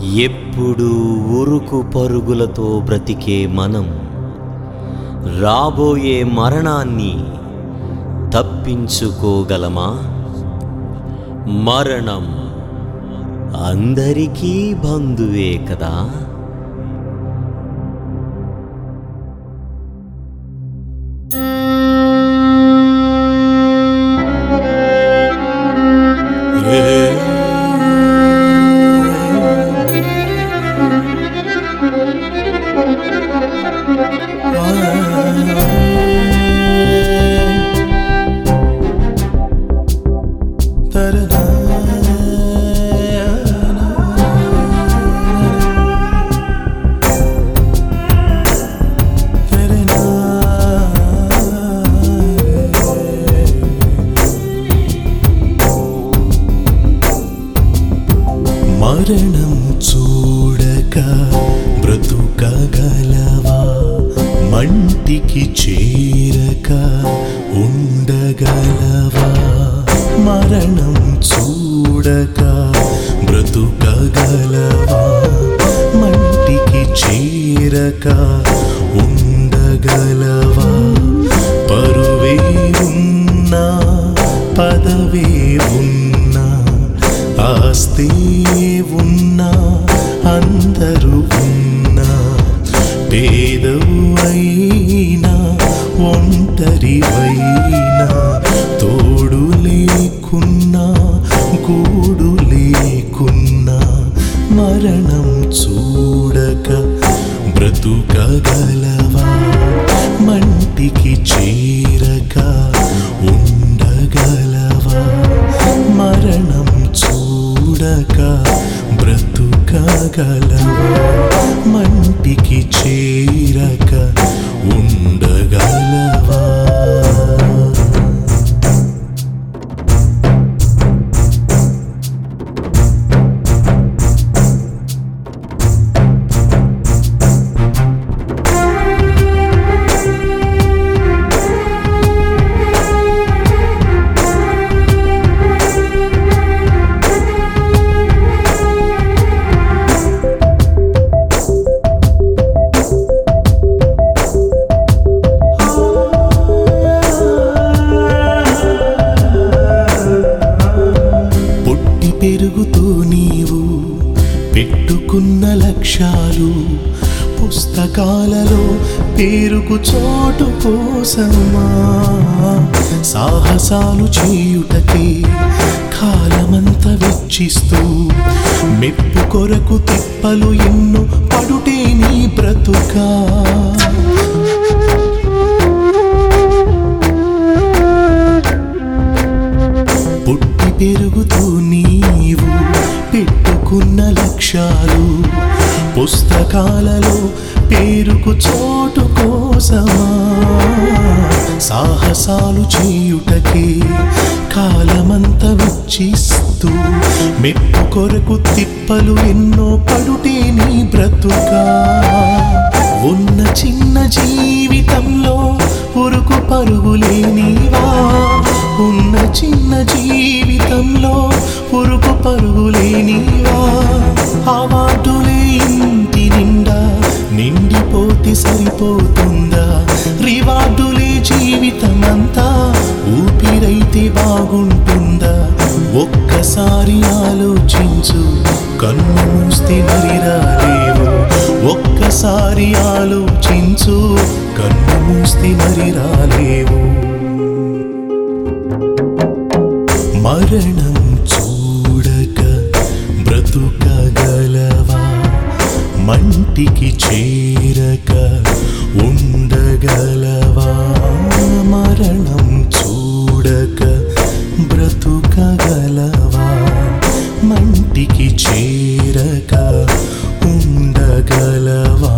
ఎప్పుడు ఉరుకు పరుగులతో బ్రతికే మనం రాబోయే మరణాన్ని తప్పించుకోగలమా మరణం అందరికీ బంధువే కదా మరణం చూడక బ్రతుకగలవా మంటికి చేరక ఉండగలవా మరణం చూడక బ్రతుకగలవా మంటికి చేరక ఉండగలవా పరువే ఉన్నా పదవే ఉన్నా ఆస్తి ఉన్నా అందరూ ఉన్నా పేదవు అయినా ఒంటరివైనా తోడు లేకున్నా గూడు లేకున్నా మరణం చూడక బ్రతుకగలవా మంటికి చేరక ఉండగలవా మరణం చూడక బ్రతుకగలవా మంటికి చేరక ఉండగలవా పుట్టి పెరుగుతూ నీవు పెట్టుకున్న లక్ష్యాలు పుస్తకాలలో పేరుకు చోటు కోసమా సాహసాలు చేయుటకే కాలమంత వెచ్చిస్తూ మెప్పు కొరకు తిప్పలు ఎన్నో పడుటే నీ బ్రతుకా పుట్టి పెరుగుతూ నీవు పెట్టుకున్న లక్ష్యాలు పుస్తకాలలో పేరుకు చోటు కోసమా సాహసాలు చేయుటకే కాలమంత వెచ్చిస్తూ మెప్పు కొరకు తిప్పలు ఎన్నో పడుటే నీ బ్రతుకా ఉన్న చిన్న జీవితంలో ఉరుకు పరుగులేనివా ఉన్న చిన్న జీవితంలో ఉరుకు పరుగులేనివా అవాటులే ఇంటి నిండా నిండిపోతే సరిపోతుందా రివార్డులే జీవితమంతా ఊపిరైతే బాగుంటుందా ఒక్కసారి ఆలోచించు కన్ను మూస్తే మరి రాలేవు ఒక్కసారి ఆలోచించు కన్ను మూస్తే మరి రాలేవు మరణం చూడక బ్రతుకగలవా మంటికి చేరక ఉండగలవా మరణం చూడక బ్రతుకగలవా మంటికి చేరక ఉండగలవా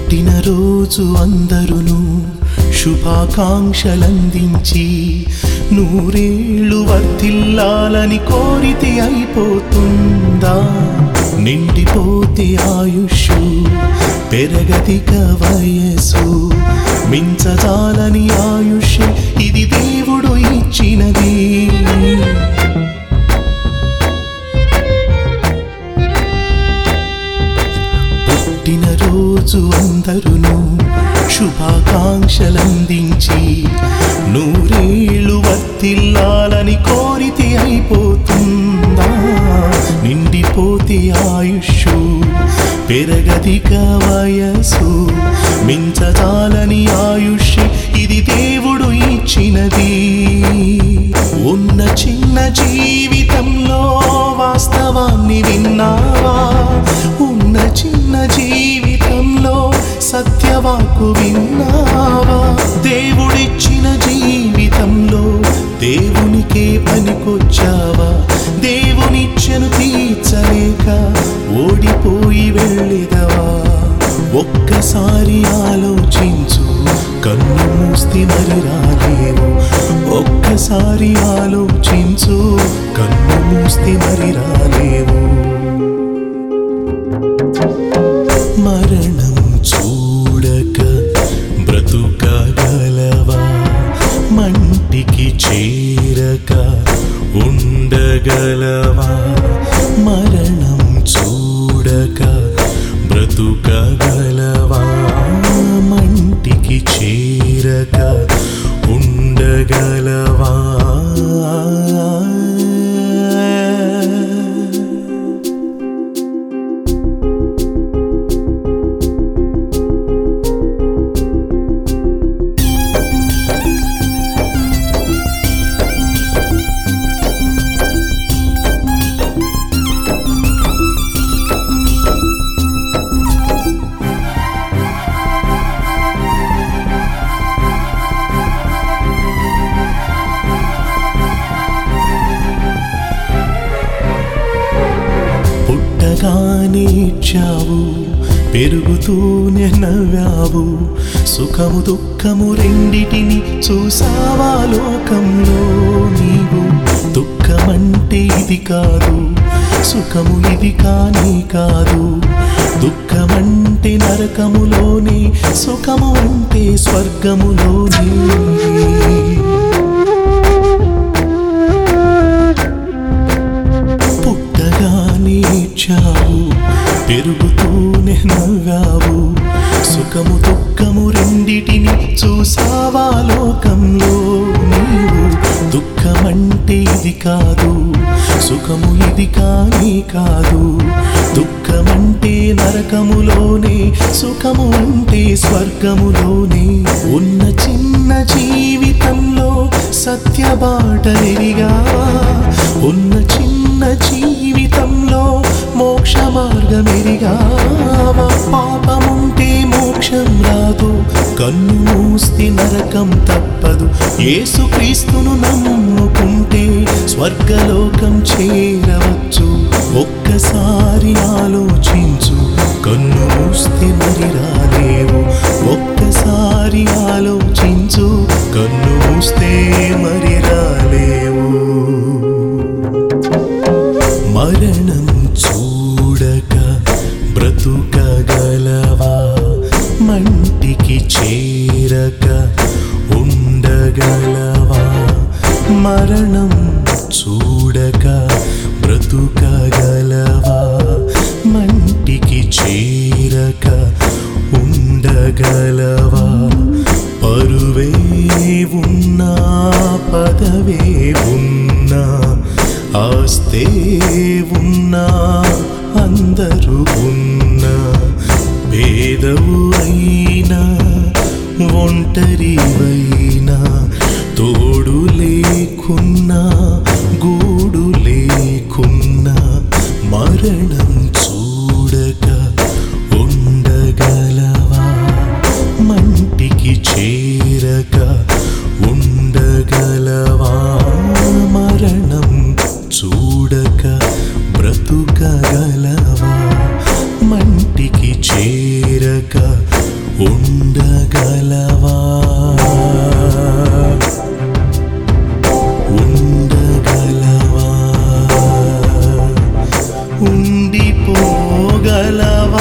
పుట్టినరోజు అందరును శుభాకాంక్షలందించి నూరేళ్ళు వర్ధిల్లాలని కోరితే అయిపోతుందా నిండిపోతే ఆయుష్ పెరగదిక వయసు మించజాలని ఆయుష్ ఇది దేవుడు ఇచ్చినది పుట్టినరోజు అందరును శుభాకాంక్షలందించి నూరేళ్ళు వర్తిల్లాలని కోరితే అయిపోతుందా నిండిపోతే ఆయుష్ పెరగదిక వయసు మించజాలని ఆయుష్ ఇది దేవుడు ఇచ్చినది ఉన్న చిన్న జీవితంలో వాస్తవాన్ని విన్నావా ఉన్న చిన్న జీవితంలో సత్యవాకు విన్నావా దేవుడిచ్చిన జీవితంలో దేవునికే పనికొచ్చావా దేవునిచ్చను తీర్చలేక ఓడిపోయి వెళ్ళిదవా ఒక్కసారి ఆలోచించు కన్ను మూస్తే మరి రాలేవు ఒక్కసారి ఆలోచించు కన్ను మూస్తే మరి రాలేవు మరణం చూడక బ్రతుకగలవా మంటికి చేరక ఉండగలవా మరణం చూడక బ్రతుకగలవా మంటికి చేరక ఉండగలవా పుట్టగానే ఇచ్చావు పెరుగుతూనే నవ్వావు సుఖము దుఃఖము రెండిటిని చూసావా లోకంలో నీవు దుఃఖమంటే ఇది కాదు సుఖము ఇది కానీ కాదు దుఃఖమంటే నరకములోనే సుఖము అంటే స్వర్గములోనే పుట్టగానే చావు పెరుగుతూనే నవ్వావు సుఖము దుఃఖము రెండిటిని చూసావా లోకంలో నీవు దుఃఖమంటే ఇది కాదు సుఖము ఇది కానీ కాదు దుఃఖమంటే నరకములోనే సుఖము అంటే స్వర్గములోనే ఉన్న చిన్న జీవితంలో సత్యబాటలిగా ఉన్న చిన్న జీవితంలో మోక్ష మార్గమెరిగావా పాపముంటే మోక్షం రాదు కన్ను మూస్తే నరకం తప్పదు యేసుక్రీస్తును నమ్ముకుంటే స్వర్గలోకం చేరవచ్చు ఒక్కసారి ఆలోచించు కన్ను మూస్తే మరి రాలేవు ఒక్కసారి ఆలోచించు కన్ను మూస్తే మరి రాలేవు మరణం చూడక బ్రతుకగలవా మంటికి చేరక ఉండగలవా మరణం చూడక బ్రతుకగలవా మంటికి చేరక ఉండగలవా పరువే ఉన్నా పదవే ఉన్నా ఆస్తే ఉన్నా అందరూ ఉన్నా భేదవు అయినా ఒంటరివైనా తోడు లేకున్నా గూడు లేకున్నా మరణం చూడక ఉండగలవా మంటికి చేరక ఉండగలవా మరణం చూడక బ్రతుకగలవా మంటికి చేరక ఉండగలవా ఉండగలవా ఉండిపోగలవా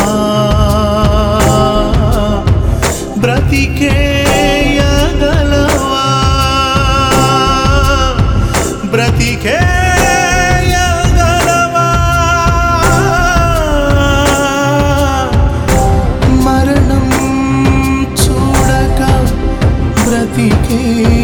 బ్రతికేయగలవా బ్రతికేయగలవా మరణం చూడక బ్రతికే